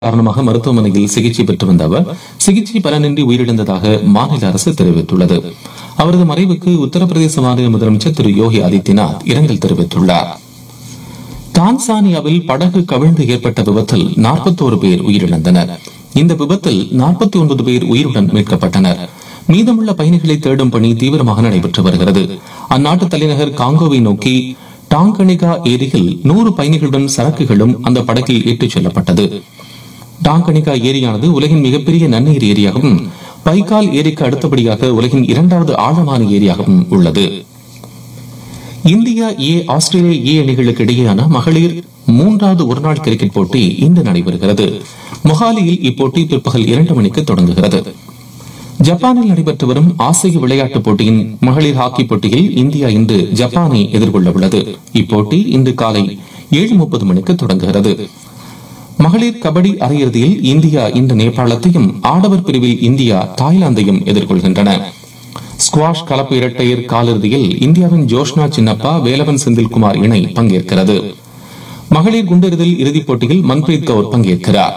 காரணமாக மருத்துவமனையில் சிகிச்சை பெற்று வந்த அவர் சிகிச்சை பலனின்றி உயிரிழந்ததாக மாநில அரசு தெரிவித்துள்ளது அவரது மறைவுக்கு உத்தரப்பிரதேச மாநில முதலமைச்சர் திரு யோகி ஆதித்யநாத் இரங்கல் தெரிவித்துள்ளார் தான்சானியாவில் படகு கவிழ்ந்து ஏற்பட்ட விபத்தில் 41 பேர் உயிரிழந்தனர் இந்த விபத்தில் 49 பேர் உயிருடன் மீட்கப்பட்டனர் மீதமுள்ள பயணிகளை தேடும் பணி தீவிரமாக நடைபெற்று வருகிறது அந்நாட்டு தலைநகர் காங்கோவை நோக்கி டாங்கனிகா ஏரியில் நூறு பயணிகளுடன் சரக்குகளும் அந்த படகில் ஏற்றிச் செல்லப்பட்டது டாங்கனிகா ஏரியானது உலகின் மிகப்பெரிய நன்னீர் ஏரியாகவும் பைக்கால் ஏரிக்கு அடுத்தபடியாக உலகின் இரண்டாவது ஆழமான ஏரியாகவும் உள்ளது இந்தியா ஏ ஆஸ்திரேலியா ஏ அணிகளுக்கு இடையேயான மகளிர் மூன்றாவது ஒருநாள் கிரிக்கெட் போட்டி இன்று நடைபெறுகிறது மொஹாலியில் இப்போட்டி பிற்பகல் இரண்டு மணிக்கு தொடங்குகிறது ஜப்பானில் நடைபெற்று வரும் ஆசிய விளையாட்டுப் போட்டியின் மகளிர் ஹாக்கி போட்டியில் இந்தியா இன்று ஜப்பானை எதிர்கொள்ள உள்ளது இப்போட்டி இன்று காலை ஏழு முப்பது மணிக்கு தொடங்குகிறது மகளிர் கபடி அரையிறுதியில் இந்தியா இன்று நேபாளத்தையும் ஆடவர் பிரிவில் இந்தியா தாய்லாந்தையும் எதிர்கொள்கின்றன ஸ்குவாஷ் கலப்பு இரட்டையர் காலிறுதியில் இந்தியாவின் ஜோஷ்னா சின்னப்பா வேலவன் செந்தில்குமார் இணை பங்கேற்கிறது மகளிர் குண்டெறிதல் இறுதிப் போட்டியில் மன்பிரீத் கவுர் பங்கேற்கிறார்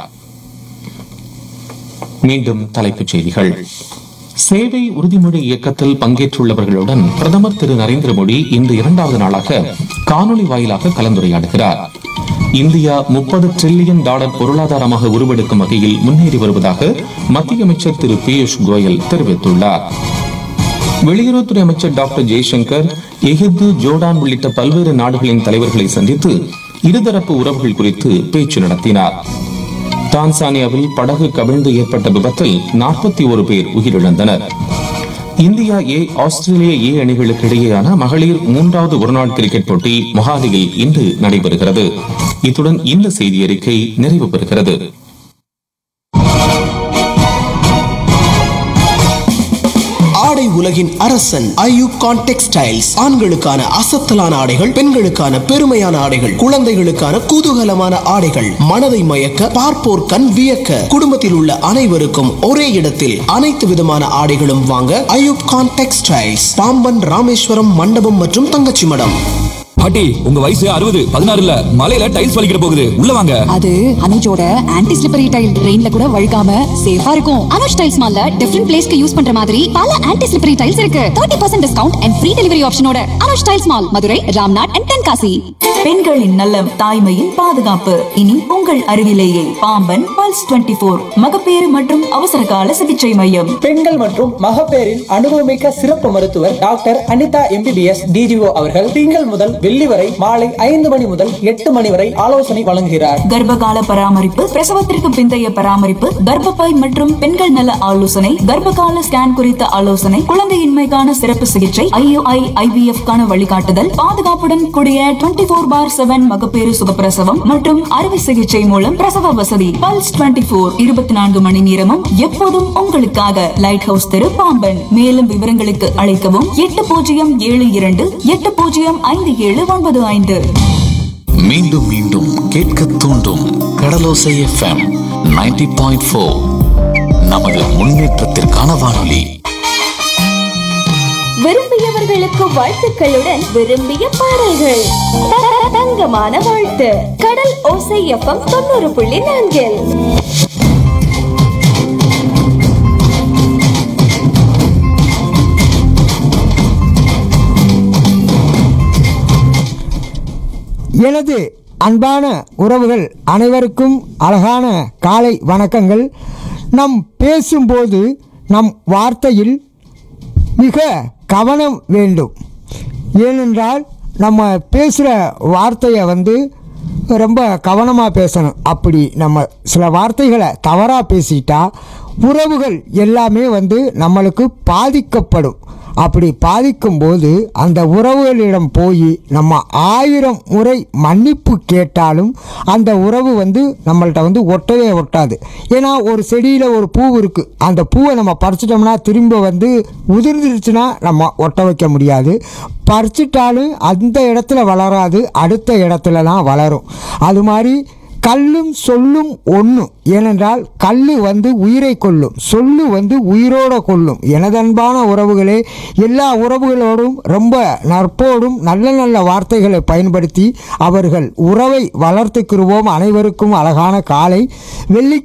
மீண்டும் தலைப்புச் செய்திகள் சேவை உறுதிமொழி இயக்கத்தில் பங்கேற்றுள்ளவர்களுடன் பிரதமர் திரு நரேந்திர மோடி இன்று இரண்டாவது நாளாக காணொலி வாயிலாக கலந்துரையாடுகிறார் இந்தியா முப்பது டிரில்லியன் டாலர் பொருளாதாரமாக உருவெடுக்கும் வகையில் முன்னேறி வருவதாக மத்திய அமைச்சர் திரு பியூஷ் கோயல் தெரிவித்துள்ளார் வெளியுறவுத்துறை அமைச்சர் டாக்டர் ஜெய்சங்கர் எகிப்து ஜோர்டான் உள்ளிட்ட பல்வேறு நாடுகளின் தலைவர்களை சந்தித்து இருதரப்பு உறவுகள் குறித்து பேச்சு நடத்தினார் தான்சானியாவில் படகு கவிழ்ந்து ஏற்பட்ட விபத்தில் நாற்பத்தி ஒரு பேர் உயிரிழந்தனர் இந்தியா ஏ ஆஸ்திரேலியா ஏ அணிகளுக்கு இடையேயான மகளிர் மூன்றாவது ஒருநாள் கிரிக்கெட் போட்டி மொஹாலியில் இன்று நடைபெறுகிறது இத்துடன் இந்த செய்தி அறிக்கை நிறைவு பெறுகிறது ஆடை உலகின் அரசன் ஐயூப் கான் டெக்ஸ்டைல்ஸ் ஆண்களுக்கான அசத்தலான ஆடைகள் பெண்களுக்கான பெருமையான ஆடைகள் குழந்தைகளுக்கான குதூகலமான ஆடைகள் மனதை மயக்க பார்ப்போர் கண் வியக்க குடும்பத்தில் உள்ள அனைவருக்கும் ஒரே இடத்தில் அனைத்து விதமான ஆடைகளும் வாங்க ஐயூப் கான் டெக்ஸ்டைல்ஸ் பாம்பன் ராமேஸ்வரம் மண்டபம் மற்றும் தங்கச்சி மடம் பாட்டி உங்க வயசு அறுபது பதினாறு இல்ல மலையில டைல்ஸ் வலிக்கிற போகுது உள்ள வாங்க அது அனுஜோட ஆன்டி ஸ்லிப்பரி டைல் ரெயின்ல கூட வழுக்காம சேஃபா இருக்கும் அனுஜ் டைல்ஸ் மால்ல டிஃபரெண்ட் பிளேஸ்க்கு யூஸ் பண்ற மாதிரி பல ஆன்டி ஸ்லிப்பரி டைல்ஸ் இருக்கு 30% percent discount and free delivery ஆப்ஷனோட Anuj tiles mall Madurai Ramnad and Tenkasi பெண்களின் நலம் தாய்மையின் பாதுகாப்பு இனி உங்கள் அருகிலேயே பாம்பன் பல்ஸ் 24 போர் மகப்பேறு மற்றும் அவசர கால சிகிச்சை மையம் பெண்கள் மற்றும் மகப்பேறின் அனுபவமிக்க சிறப்பு மருத்துவர் டாக்டர் அனிதா எம்பிபிஎஸ் டிஜிஓ அவர்கள் திங்கள் முதல் வெள்ளி வரை மாலை ஐந்து மணி முதல் எட்டு மணி வரை ஆலோசனை வழங்குகிறார் கர்ப்பகால பராமரிப்பு பிரசவத்திற்கு பிந்தைய பராமரிப்பு கர்ப்பப்பை மற்றும் பெண்கள் நல ஆலோசனை கர்ப்பகால ஸ்கேன் குறித்த ஆலோசனை குழந்தையின்மைக்கான சிறப்பு சிகிச்சை ஐயுஐ ஐவிஎஃப் கான வழிகாட்டுதல் பாதுகாப்புடன் கூடிய டுவெண்டி போர் பார் செவன் மகப்பேறு சுகப்பிரசவம் மற்றும் அறுவை சிகிச்சை மூலம் பிரசவ வசதி பல்ஸ் டுவெண்டி போர் இருபத்தி நான்கு மணி நேரமும் எப்போதும் உங்களுக்காக லைட் ஹவுஸ் தெரு பாம்பன் மேலும் விவரங்களுக்கு அழைக்கவும் எட்டு பூஜ்ஜியம் ஏழு இரண்டு எட்டு பூஜ்ஜியம் ஐந்து ஏழு ஒன்பது ஐந்து மீண்டும் மீண்டும் கேட்க தூண்டும் கடலோசை எஃப்எம் 90.4 பாயிண்ட் ஃபோர் நமது முன்னேற்றத்திற்கான வானொலி விரும்பியவர்களுக்கு வாழ்த்துக்களுடன் விரும்பிய பாடல்கள் த- தங்கமான வாழ்த்து கடல் ஓசை எஃப்எம் தொண்ணூறு புள்ளி நான்கில் எனது அன்பான உறவுகள் அனைவருக்கும் அழகான காலை வணக்கங்கள் நம் பேசும்போது நம் வார்த்தையில் மிக கவனம் வேண்டும் ஏனென்றால் நம்ம பேசுகிற வார்த்தையை வந்து ரொம்ப கவனமாக பேசணும் அப்படி நம்ம சில வார்த்தைகளை தவறாக பேசிட்டா உறவுகள் எல்லாமே வந்து நம்மளுக்கு பாதிக்கப்படும் அப்படி பாதிக்கும்போது அந்த உறவுகளிடம் போய் நம்ம ஆயிரம் முறை மன்னிப்பு கேட்டாலும் அந்த உறவு வந்து நம்மள்ட்ட வந்து ஒட்டவே ஒட்டாது ஏன்னா ஒரு செடியில் ஒரு பூ இருக்குது அந்த பூவை நம்ம பறிச்சிட்டோம்னா திரும்ப வந்து உதிர்ந்துருச்சுன்னா நம்ம ஒட்ட வைக்க முடியாது பறிச்சிட்டாலும் அந்த இடத்துல வளராது அடுத்த இடத்துல தான் வளரும் அது மாதிரி கல்லும் சொல்லும் ஒன்று ஏனென்றால் கல் வந்து உயிரை கொல்லும் சொல்லு வந்து உயிரோட கொல்லும் எனதன்பான உறவுகளே எல்லா உறவுகளோடும் ரொம்ப நற்போடும் நல்ல நல்ல வார்த்தைகளை பயன்படுத்தி அவர்கள் உறவை வளர்த்துக்கிருவோம் அனைவருக்கும் அழகான காலை வெள்ளி